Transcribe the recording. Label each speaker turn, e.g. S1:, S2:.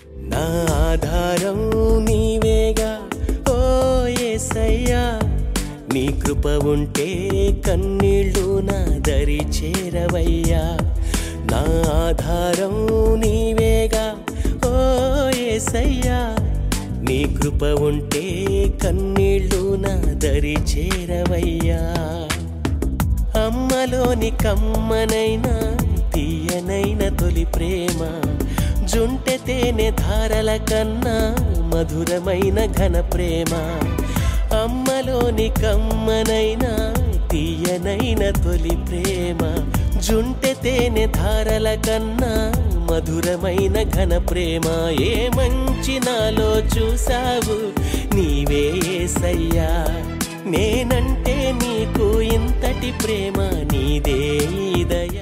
S1: నా ఆధారం నీవేగా ఓ ఏసయ్యా నీ కృప ఉంటే కన్నీళ్ళు నా దరి చేరవయ్యా నా ఆధారం నీవేగా ఓ ఏసయ్యా నీ కృప ఉంటే కన్నీళ్ళు నా దరి చేరవయ్యా అమ్మలోని కమ్మనైనా తీయనైన తొలి ప్రేమ జుంటె తేనె ధారల కన్నా మధురమైన ఘన ప్రేమ అమ్మలోని కమ్మనైనా తీయనైన తొలి ప్రేమ జుంటె తేనె ధారల కన్నా మధురమైన ఘన ప్రేమ ఏ మంచి నాలో చూసావు నీవే సయ్యా నేనంటే నీకు ఇంతటి ప్రేమ నీదే ఈ దయ